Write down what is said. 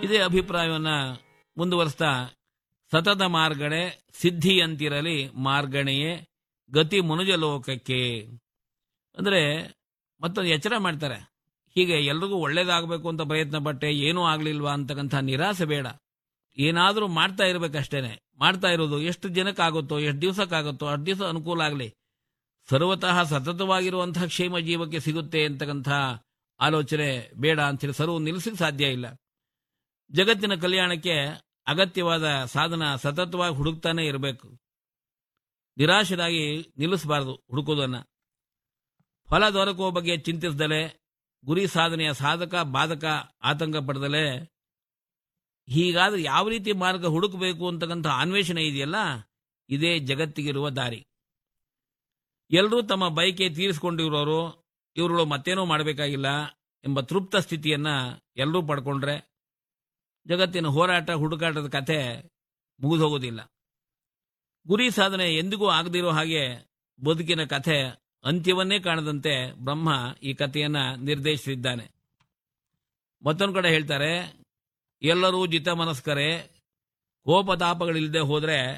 ಇದೇ ಅಭಿಪ್ರಾಯವನ್ನ ಮುಂದುವರಿಸ್ತಾ ಸತತ ಮಾರ್ಗಣೆ ಸಿದ್ಧಿಯಂತಿರಲಿ ಮಾರ್ಗಣೆಯೇ ಗತಿ ಮುನುಜ ಲೋಕಕ್ಕೆ ಅಂದ್ರೆ ಮತ್ತೊಂದು ಎಚ್ಚರ ಮಾಡ್ತಾರೆ ಹೀಗೆ ಎಲ್ರಿಗೂ ಒಳ್ಳೇದಾಗಬೇಕು ಅಂತ ಪ್ರಯತ್ನ ಪಟ್ಟೆ ಏನೂ ಆಗ್ಲಿಲ್ವಾ ಅಂತಕ್ಕಂಥ ನಿರಾಸೆ ಬೇಡ ಏನಾದರೂ ಮಾಡ್ತಾ ಇರ್ಬೇಕಷ್ಟೇನೆ ಮಾಡ್ತಾ ಇರೋದು ಎಷ್ಟು ಜನಕ್ಕಾಗುತ್ತೋ ಎಷ್ಟು ದಿವಸಕ್ಕಾಗುತ್ತೋ ಅಷ್ಟು ದಿವಸ ಅನುಕೂಲ ಆಗಲಿ ಸರ್ವತಃ ಸತತವಾಗಿರುವಂತಹ ಕ್ಷೇಮ ಜೀವಕ್ಕೆ ಸಿಗುತ್ತೆ ಅಂತಕ್ಕಂಥ ಆಲೋಚನೆ ಬೇಡ ಅಂತೇಳಿ ಸರ್ವ ನಿಲ್ಲಿಸಕ್ಕೆ ಸಾಧ್ಯ ಇಲ್ಲ ಜಗತ್ತಿನ ಕಲ್ಯಾಣಕ್ಕೆ ಅಗತ್ಯವಾದ ಸಾಧನ ಸತತವಾಗಿ ಹುಡುಕ್ತಾನೆ ಇರಬೇಕು ನಿರಾಶರಾಗಿ ನಿಲ್ಲಿಸಬಾರದು ಹುಡುಕೋದನ್ನ ಫಲ ದೊರಕುವ ಬಗ್ಗೆ ಚಿಂತಿಸದಲೆ ಗುರಿ ಸಾಧನೆಯ ಸಾಧಕ ಬಾಧಕ ಆತಂಕ ಪಡೆದಲೆ ಹೀಗಾದ್ರೆ ಯಾವ ರೀತಿ ಮಾರ್ಗ ಹುಡುಕಬೇಕು ಅಂತಕ್ಕಂಥ ಅನ್ವೇಷಣೆ ಇದೆಯಲ್ಲ ಇದೇ ಜಗತ್ತಿಗಿರುವ ದಾರಿ ಎಲ್ಲರೂ ತಮ್ಮ ಬೈಕೆ ತೀರಿಸಿಕೊಂಡಿರೋರು ಇವರುಗಳು ಮತ್ತೇನೋ ಮಾಡಬೇಕಾಗಿಲ್ಲ ಎಂಬ ತೃಪ್ತ ಸ್ಥಿತಿಯನ್ನ ಎಲ್ಲರೂ ಪಡ್ಕೊಂಡ್ರೆ ಜಗತ್ತಿನ ಹೋರಾಟ ಹುಡುಕಾಟದ ಕಥೆ ಮುಗಿದೋಗೋದಿಲ್ಲ ಗುರಿ ಸಾಧನೆ ಎಂದಿಗೂ ಆಗದಿರೋ ಹಾಗೆ ಬದುಕಿನ ಕಥೆ ಅಂತ್ಯವನ್ನೇ ಕಾಣದಂತೆ ಬ್ರಹ್ಮ ಈ ಕಥೆಯನ್ನ ನಿರ್ದೇಶಿಸಿದ್ದಾನೆ ಮತ್ತೊಂದು ಕಡೆ ಹೇಳ್ತಾರೆ ಎಲ್ಲರೂ ಜಿತ ಮನಸ್ಕರೇ ಕೋಪತಾಪಗಳಿಲ್ಲದೆ ಹೋದ್ರೆ